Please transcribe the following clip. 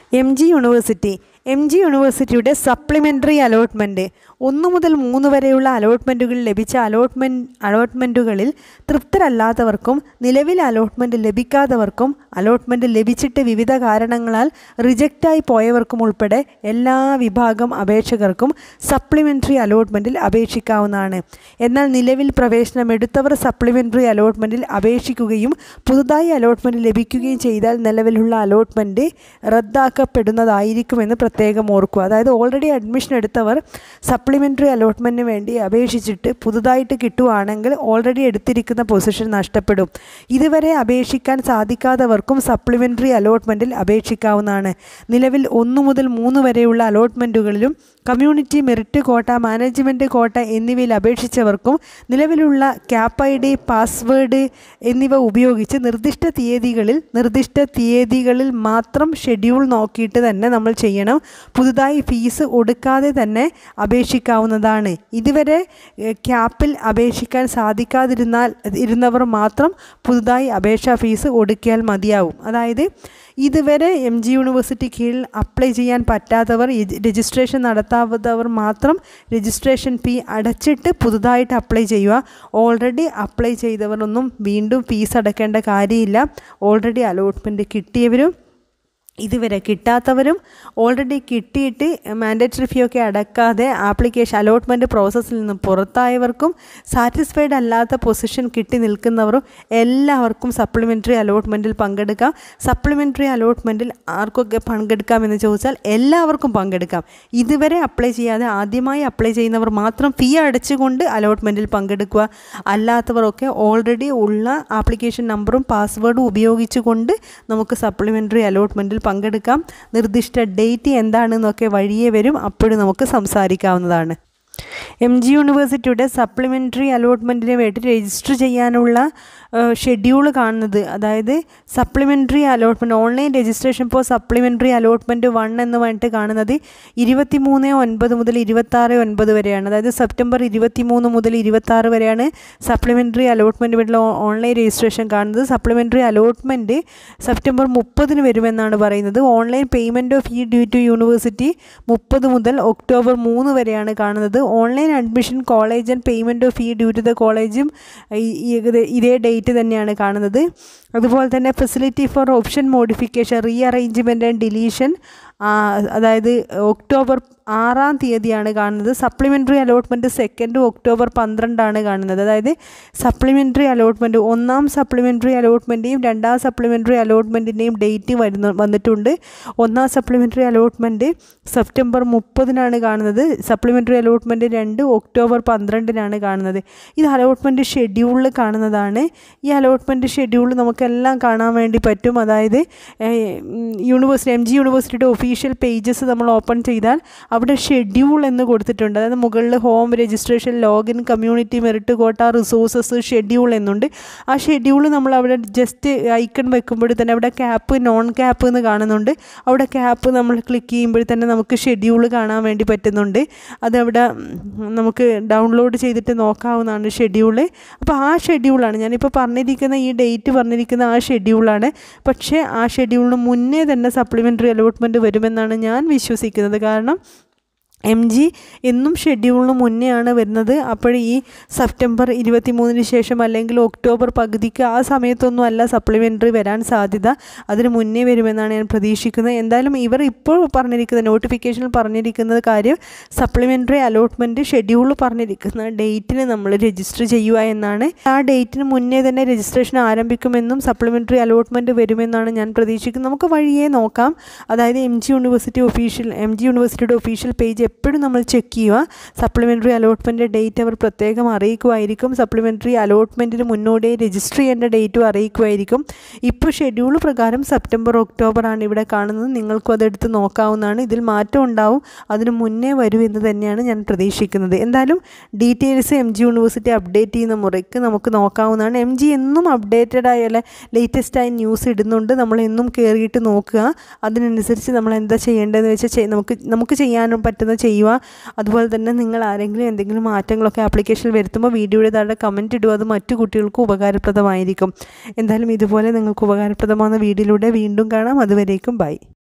M G university M G യൂണിവേഴ്സിറ്റിയുടെ supplementary allotment ഒന്ന് മുതൽ മൂന്ന് വരെയുള്ള അലോട്ട്മെൻറ്റുകൾ ലഭിച്ച അലോട്ട്മെൻറ്റ് അലോട്ട്മെൻറ്റുകളിൽ തൃപ്തരല്ലാത്തവർക്കും നിലവിൽ അലോട്ട്മെൻറ്റ് ലഭിക്കാത്തവർക്കും അലോട്ട്മെൻറ്റ് ലഭിച്ചിട്ട് വിവിധ കാരണങ്ങളാൽ റിജക്റ്റായി പോയവർക്കും ഉൾപ്പെടെ എല്ലാ വിഭാഗം അപേക്ഷകർക്കും സപ്ലിമെൻ്ററി അലോട്ട്മെൻറ്റിൽ അപേക്ഷിക്കാവുന്നതാണ് എന്നാൽ നിലവിൽ പ്രവേശനം എടുത്തവർ സപ്ലിമെൻ്ററി അലോട്ട്മെൻറ്റിൽ അപേക്ഷിക്കുകയും പുതുതായി അലോട്ട്മെൻറ്റ് ലഭിക്കുകയും ചെയ്താൽ നിലവിലുള്ള അലോട്ട്മെൻറ്റ് റദ്ദാക്കപ്പെടുന്നതായിരിക്കുമെന്ന് പ്രത്യേകം ഓർക്കുക അതായത് ഓൾറെഡി അഡ്മിഷൻ എടുത്തവർ സപ്ലിമെൻ്ററി അലോട്ട്മെൻറ്റിന് വേണ്ടി അപേക്ഷിച്ചിട്ട് പുതുതായിട്ട് കിട്ടുവാണെങ്കിൽ ഓൾറെഡി എടുത്തിരിക്കുന്ന പൊസിഷൻ നഷ്ടപ്പെടും ഇതുവരെ അപേക്ഷിക്കാൻ സാധിക്കാത്തവർക്കും സപ്ലിമെൻ്ററി അലോട്ട്മെൻറ്റിൽ അപേക്ഷിക്കാവുന്നതാണ് നിലവിൽ ഒന്ന് മുതൽ മൂന്ന് വരെയുള്ള അലോട്ട്മെൻറ്റുകളിലും community merit quota management quota എന്നിവയിൽ അപേക്ഷിച്ചവർക്കും നിലവിലുള്ള ക്യാപ്പ് ഐ ഡി പാസ്വേഡ് എന്നിവ ഉപയോഗിച്ച് നിർദ്ദിഷ്ട തീയതികളിൽ നിർദ്ദിഷ്ട തീയതികളിൽ മാത്രം ഷെഡ്യൂൾ നോക്കിയിട്ട് തന്നെ നമ്മൾ ചെയ്യണം പുതുതായി ഫീസ് ഒടുക്കാതെ തന്നെ അപേക്ഷിക്കാവുന്നതാണ് ഇതുവരെ ഏഹ്, ക്യാപ്പിൽ അപേക്ഷിക്കാൻ സാധിക്കാതിരുന്നാൽ ഇരുന്നവർ മാത്രം പുതുതായി അപേക്ഷാ ഫീസ് ഒടുക്കിയാൽ മതിയാവും അതായത് ഇതുവരെ എം ജി യൂണിവേഴ്സിറ്റി കീഴിൽ അപ്ലൈ ചെയ്യാൻ പറ്റാത്തവർ ഈ രജിസ്ട്രേഷൻ നടത്താത്തവർ മാത്രം രജിസ്ട്രേഷൻ ഫീ അടച്ചിട്ട് പുതുതായിട്ട് അപ്ലൈ ചെയ്യുക ഓൾറെഡി അപ്ലൈ ചെയ്തവരൊന്നും വീണ്ടും ഫീസ് അടയ്ക്കേണ്ട കാര്യമില്ല ഓൾറെഡി അലോട്ട്മെൻറ്റ് കിട്ടിയവരും ഇതുവരെ കിട്ടാത്തവരും ഓൾറെഡി കിട്ടിയിട്ട് മാൻഡേറ്ററി ഫീ ഒക്കെ അടക്കാതെ ആപ്ലിക്കേഷൻ അലോട്ട്മെൻറ്റ് പ്രോസസ്സിൽ നിന്ന് പുറത്തായവർക്കും സാറ്റിസ്ഫൈഡ് അല്ലാത്ത പൊസിഷൻ കിട്ടി നിൽക്കുന്നവരും എല്ലാവർക്കും സപ്ലിമെൻ്ററി അലോട്ട്മെൻറ്റിൽ പങ്കെടുക്കാം സപ്ലിമെൻ്ററി അലോട്ട്മെൻറ്റിൽ ആർക്കൊക്കെ പങ്കെടുക്കാമെന്ന് ചോദിച്ചാൽ എല്ലാവർക്കും പങ്കെടുക്കാം ഇതുവരെ അപ്ലൈ ചെയ്യാതെ ആദ്യമായി അപ്ലൈ ചെയ്യുന്നവർ മാത്രം ഫീ അടച്ചുകൊണ്ട് അലോട്ട്മെൻറ്റിൽ പങ്കെടുക്കുക അല്ലാത്തവരൊക്കെ ഓൾറെഡി ഉള്ള ആപ്ലിക്കേഷൻ നമ്പറും പാസ്വേഡും ഉപയോഗിച്ചുകൊണ്ട് നമുക്ക് സപ്ലിമെൻ്ററി അലോട്ട്മെൻറ്റിൽ പങ്കെടുക്കാം നിർദ്ദിഷ്ട ഡേറ്റ് എന്താണെന്നൊക്കെ വഴിയേ വരും അപ്പോഴും നമുക്ക് സംസാരിക്കാവുന്നതാണ് എം ജി യൂണിവേഴ്സിറ്റിയുടെ സപ്ലിമെൻ്ററി അലോട്ട്മെൻറ്റിന് വേണ്ടി രജിസ്റ്റർ ചെയ്യാനുള്ള ഷെഡ്യൂൾ കാണുന്നത് അതായത് supplementary allotment online registration for supplementary allotment one എന്ന് പറഞ്ഞിട്ട് കാണുന്നത് ഇരുപത്തി മൂന്ന് ഒൻപത് മുതൽ ഇരുപത്താറ് ഒൻപത് വരെയാണ് അതായത് സെപ്റ്റംബർ ഇരുപത്തി മൂന്ന് മുതൽ ഇരുപത്താറ് വരെയാണ് സപ്ലിമെൻ്ററി അലോട്ട്മെൻറ്റ് വേണ്ടിയുള്ള ഓൺലൈൻ രജിസ്ട്രേഷൻ കാണുന്നത് സപ്ലിമെൻ്ററി അലോട്ട്മെൻറ്റ് സെപ്റ്റംബർ മുപ്പതിന് വരുമെന്നാണ് പറയുന്നത് online payment of fee due to university മുപ്പത് മുതൽ ഒക്ടോബർ മൂന്ന് വരെയാണ് കാണുന്നത് online admission college and payment of fee due to the കോളേജും ഈ- ഈ- ഇതേ ഡേറ്റ് തന്നെയാണ് കാണുന്നത് അതുപോലെ തന്നെ facility for option modification rearrangement and deletion അതായത് ഒക്ടോബർ ആറാം തീയതിയാണ് കാണുന്നത് സപ്ലിമെൻ്ററി അലോട്ട്മെൻറ്റ് സെക്കൻഡ് ഒക്ടോബർ പന്ത്രണ്ടാണ് കാണുന്നത് അതായത് സപ്ലിമെൻ്ററി അലോട്ട്മെൻറ്റ് ഒന്നാം സപ്ലിമെൻ്ററി അലോട്ട്മെൻറ്റേയും രണ്ടാം സപ്ലിമെൻ്ററി അലോട്ട്മെൻറ്റിൻ്റെയും ഡേറ്റ് വരുന്ന വന്നിട്ടുണ്ട് ഒന്നാം സപ്ലിമെൻ്ററി അലോട്ട്മെൻറ്റ് സെപ്റ്റംബർ മുപ്പതിനാണ് കാണുന്നത് സപ്ലിമെൻ്ററി അലോട്ട്മെൻറ്റ് രണ്ട് ഒക്ടോബർ പന്ത്രണ്ടിനാണ് കാണുന്നത് ഇത് അലോട്ട്മെൻറ്റ് ഷെഡ്യൂളിൽ കാണുന്നതാണ് ഈ അലോട്ട്മെൻറ്റ് ഷെഡ്യൂൾ നമുക്കെല്ലാം കാണാൻ വേണ്ടി പറ്റും അതായത് യൂണിവേഴ്സിറ്റി എം ജി യൂണിവേഴ്സിറ്റിയുടെ ഒഫീഷ്യൽ പേജസ് നമ്മൾ ഓപ്പൺ ചെയ്താൽ അവിടെ ഷെഡ്യൂൾ എന്ന് കൊടുത്തിട്ടുണ്ട് അതായത് മുകളിൽ home registration login community merit quota resources schedule എന്നുണ്ട് ആ ഷെഡ്യൂൾ നമ്മൾ അവിടെ ജസ്റ്റ് ഐക്കൺ വെക്കുമ്പോൾ തന്നെ അവിടെ ക്യാപ്പ് നോൺ ക്യാപ്പ് എന്ന് കാണുന്നുണ്ട് അവിടെ ക്യാപ്പ് നമ്മൾ ക്ലിക്ക് ചെയ്യുമ്പോൾ തന്നെ നമുക്ക് ഷെഡ്യൂൾ കാണാൻ വേണ്ടി പറ്റുന്നുണ്ട് അതവിടെ ഉം, നമുക്ക് ഡൗൺലോഡ് ചെയ്തിട്ട് നോക്കാവുന്നതാണ് ഷെഡ്യൂള് അപ്പോൾ ആ ഷെഡ്യൂളാണ് ഞാനിപ്പോൾ പറഞ്ഞിരിക്കുന്ന ഈ ഡേറ്റ് പറഞ്ഞിരിക്കുന്ന ആ ഷെഡ്യൂളാണ് പക്ഷേ ആ ഷെഡ്യൂളിന് മുന്നേ തന്നെ സപ്ലിമെൻ്ററി അലോട്ട്മെൻറ്റ് വരുമെന്നാണ് ഞാൻ വിശ്വസിക്കുന്നത് കാരണം എം ജി എന്നും ഷെഡ്യൂളിന് മുന്നെയാണ് വരുന്നത് അപ്പോൾ ഈ സെപ്റ്റംബർ ഇരുപത്തി മൂന്നിന് ശേഷം അല്ലെങ്കിൽ ഒക്ടോബർ പകുതിക്ക് ആ സമയത്തൊന്നും അല്ല സപ്ലിമെൻ്ററി വരാൻ സാധ്യത അതിന് മുന്നേ വരുമെന്നാണ് ഞാൻ പ്രതീക്ഷിക്കുന്നത് എന്തായാലും ഇവർ ഇപ്പോൾ പറഞ്ഞിരിക്കുന്ന നോട്ടിഫിക്കേഷനിൽ പറഞ്ഞിരിക്കുന്നത് കാര്യം സപ്ലിമെൻ്ററി അലോട്ട്മെൻറ്റ് ഷെഡ്യൂൾ പറഞ്ഞിരിക്കുന്ന ഡേറ്റിന് നമ്മൾ രജിസ്റ്റർ ചെയ്യുക എന്നാണ് ആ ഡേറ്റിന് മുന്നേ തന്നെ രജിസ്ട്രേഷൻ ആരംഭിക്കുമെന്നും സപ്ലിമെൻ്ററി അലോട്ട്മെൻറ്റ് വരുമെന്നാണ് ഞാൻ പ്രതീക്ഷിക്കുന്നത് നമുക്ക് വഴിയേ നോക്കാം അതായത് M G university official M G യൂണിവേഴ്സിറ്റിയുടെ ഒഫീഷ്യൽ പേജ് എപ്പോഴും നമ്മൾ ചെക്ക് ചെയ്യുക സപ്ലിമെൻ്ററി അലോട്ട്മെൻറ്റ് ഡേറ്റ് അവർ പ്രത്യേകം അറിയിക്കുമായിരിക്കും സപ്ലിമെൻ്ററി അലോട്ട്മെൻറ്റിന് മുന്നോടിയായി രജിസ്റ്റർ ചെയ്യേണ്ട ഡേറ്റും അറിയിക്കുമായിരിക്കും ഇപ്പോൾ ഷെഡ്യൂൾ പ്രകാരം സെപ്റ്റംബർ ഒക്ടോബർ ആണ് ഇവിടെ കാണുന്നത് നിങ്ങൾക്കും അതെടുത്ത് നോക്കാവുന്നതാണ് ഇതിൽ മാറ്റം ഉണ്ടാവും അതിന് മുന്നേ വരും എന്ന് തന്നെയാണ് ഞാൻ പ്രതീക്ഷിക്കുന്നത് എന്തായാലും details M G university update ചെയ്യുന്ന മുറയ്ക്ക് നമുക്ക് നോക്കാവുന്നതാണ് എം ജി എന്നും അപ്ഡേറ്റഡ് ആയ ലേറ്റസ്റ്റ് ആയ ന്യൂസ് ഇടുന്നുണ്ട് നമ്മൾ എന്നും കയറിയിട്ട് നോക്കുക അതിനനുസരിച്ച് നമ്മൾ എന്താ ചെയ്യേണ്ടതെന്ന് വെച്ചാൽ ചെയ്- നമുക്ക് നമുക്ക് ചെയ്യാനും പറ്റുന്ന ചെയ്യുക അതുപോലെ തന്നെ നിങ്ങൾ ആരെങ്കിലും എന്തെങ്കിലും മാറ്റങ്ങളൊക്കെ ആപ്ലിക്കേഷനിൽ വരുത്തുമ്പോൾ വീഡിയോയുടെ താഴെ കമൻറ്റ് ഇടുക അത് മറ്റു കുട്ടികൾക്ക് ഉപകാരപ്രദമായിരിക്കും എന്തായാലും ഇതുപോലെ നിങ്ങൾക്ക് ഉപകാരപ്രദമാകുന്ന വീഡിയോയിലൂടെ വീണ്ടും കാണാം അതുവരേക്കും ബൈ